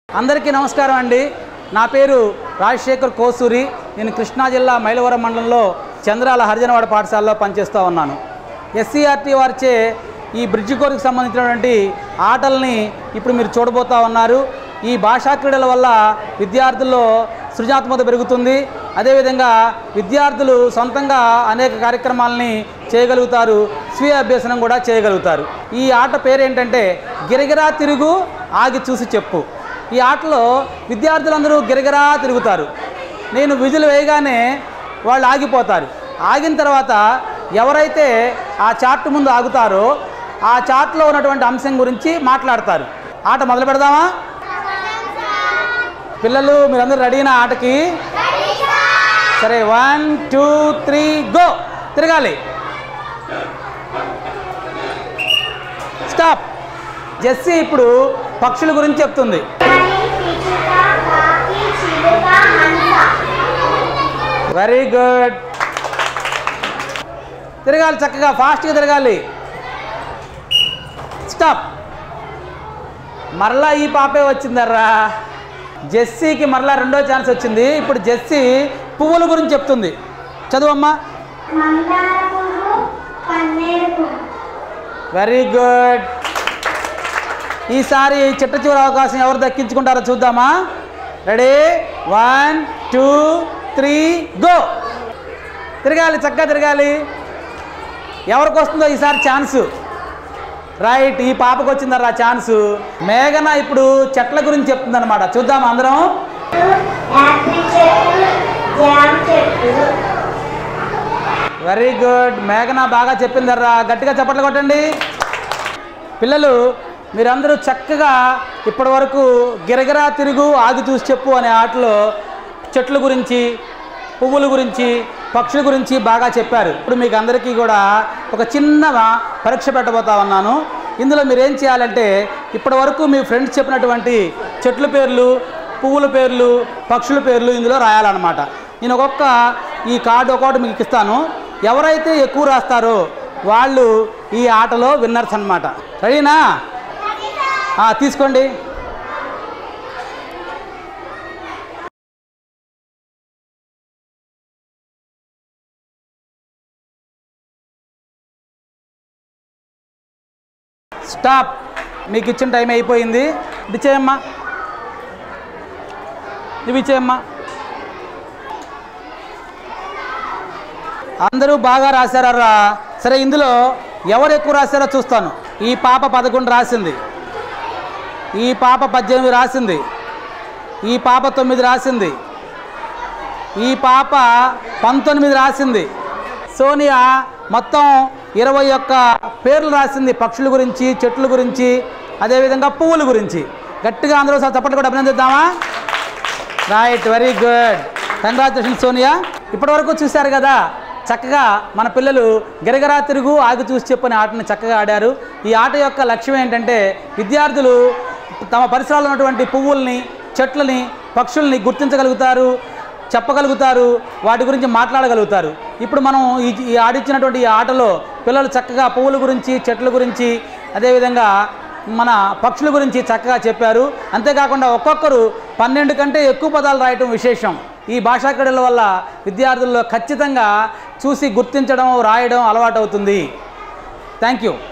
అందరికీ నమస్కారం అండి నా పేరు రాజశేఖర్ కోసూరి నేను కృష్ణా జిల్లా మైలవరం మండలంలో చంద్రాల హరిజనవాడ పాఠశాలలో పనిచేస్తూ ఉన్నాను ఎస్సీఆర్టీ వారిచే ఈ బ్రిడ్జి కోర్కి సంబంధించినటువంటి ఆటల్ని ఇప్పుడు మీరు చూడబోతా ఉన్నారు ఈ భాషా క్రీడల వల్ల విద్యార్థుల్లో సృజనాత్మకత పెరుగుతుంది అదేవిధంగా విద్యార్థులు సొంతంగా అనేక కార్యక్రమాలని చేయగలుగుతారు స్వీయ అభ్యసనం కూడా చేయగలుగుతారు ఈ ఆట పేరేంటంటే గిరగిరా తిరుగు ఆగి చూసి చెప్పు ఈ ఆటలో విద్యార్థులందరూ గిరగిరా తిరుగుతారు నేను విధులు వేయగానే వాళ్ళు ఆగిపోతారు ఆగిన తర్వాత ఎవరైతే ఆ చార్ట్ ముందు ఆగుతారో ఆ చార్ట్లో ఉన్నటువంటి అంశం గురించి మాట్లాడతారు ఆట మొదలు పెడదామా పిల్లలు మీరందరూ రెడీనా ఆటకి సరే వన్ టూ త్రీ గో తిరగాలి స్టాప్ జెస్సీ ఇప్పుడు పక్షుల గురించి చెప్తుంది వెరీ గుడ్ తిరగాలి చక్కగా ఫాస్ట్గా తిరగాలి స్టాప్ మరలా ఈ పాపే వచ్చిందర్రా జెస్సీకి మరలా రెండో ఛాన్స్ వచ్చింది ఇప్పుడు జెస్సీ పువ్వుల గురించి చెప్తుంది చదువమ్మా మందార పువ్వు పన్నీరు పువ్వు వెరీ గుడ్ ఈసారి చిట్ట చివరి అవకాశం ఎవరు దక్కించుకుంటారో చూద్దామా ready one two three go తిరగాలి చక్కగా తిరగాలి ఎవరికి వస్తుందో ఈసారి ఛాన్సు రైట్ ఈ పాపకు వచ్చిందరా ఛాన్సు మేఘన ఇప్పుడు చెట్ల గురించి చెప్తుందన్నమాట చూద్దాం అందరం యాపిల్ చెట్టు జామ చెట్టు వెరీ గుడ్ మేఘన బాగా చెప్పిందర్రా గట్టిగా చప్పట్లు కొట్టండి పిల్లలు మీరందరూ చక్కగా ఇప్పటి వరకు గిరగిరా తిరుగు ఆగి చూసి చెప్పు అనే ఆటలో చెట్ల గురించి పువ్వుల గురించి పక్షుల గురించి బాగా చెప్పారు ఇప్పుడు మీకు అందరికీ కూడా ఒక చిన్న పరీక్ష పెట్టబోతా ఉన్నాను ఇందులో మీరు ఏం చేయాలంటే ఇప్పటి వరకు మీ ఫ్రెండ్స్ చెప్పినటువంటి చెట్ల పేర్లు పువ్వుల పేర్లు పక్షుల పేర్లు ఇందులో రాయాలన్నమాట నేను ఒక్కొక్క ఈ కార్డు ఒక్కొక్కటి మీకు ఇస్తాను ఎవరైతే ఎక్కువ రాస్తారో వాళ్ళు ఈ ఆటలో విన్నర్స్ అన్నమాట రెడీనా ఆ, తీసుకోండి స్టాప్ మీకు ఇచ్చిన టైం అయిపోయింది ఇది చేయమ్మా ఇవి చేయమ్మా అందరూ బాగా రాశారా సరే ఇందులో ఎవరు ఎక్కువ రాశారో చూస్తాను ఈ పాప పదకొండు రాసింది ఈ పాప పద్దెనిమిది రాసింది ఈ పాప తొమ్మిది రాసింది ఈ పాప పంతొమ్మిది రాసింది సోనియా మొత్తం ఇరవై ఒక్క పేర్లు రాసింది పక్షుల గురించి చెట్ల గురించి అదేవిధంగా పువ్వుల గురించి గట్టిగా అందరూ ఒకసారి చప్పట్లు కూడా అభినందిద్దామా right very good congratulation Sonia ఇప్పటివరకు చూశారు కదా చక్కగా మన పిల్లలు గిరగిరా తిరుగు ఆగి చూసి చెప్పని ఆటని చక్కగా ఆడారు ఈ ఆట యొక్క లక్ష్యం ఏంటంటే విద్యార్థులు తమ పరిసరాల్లో ఉన్నటువంటి పువ్వుల్ని చెట్లని పక్షుల్ని గుర్తించగలుగుతారు చెప్పగలుగుతారు వాటి గురించి మాట్లాడగలుగుతారు ఇప్పుడు మనం ఈ ఈ ఆడిచ్చినటువంటి ఈ ఆటలో పిల్లలు చక్కగా పువ్వుల గురించి చెట్ల గురించి అదేవిధంగా మన పక్షుల గురించి చక్కగా చెప్పారు అంతేకాకుండా ఒక్కొక్కరు పన్నెండు కంటే ఎక్కువ పదాలు రాయటం విశేషం ఈ భాషా క్రీడల వల్ల విద్యార్థుల్లో ఖచ్చితంగా చూసి గుర్తించడం రాయడం అలవాటు అవుతుంది థ్యాంక్ యూ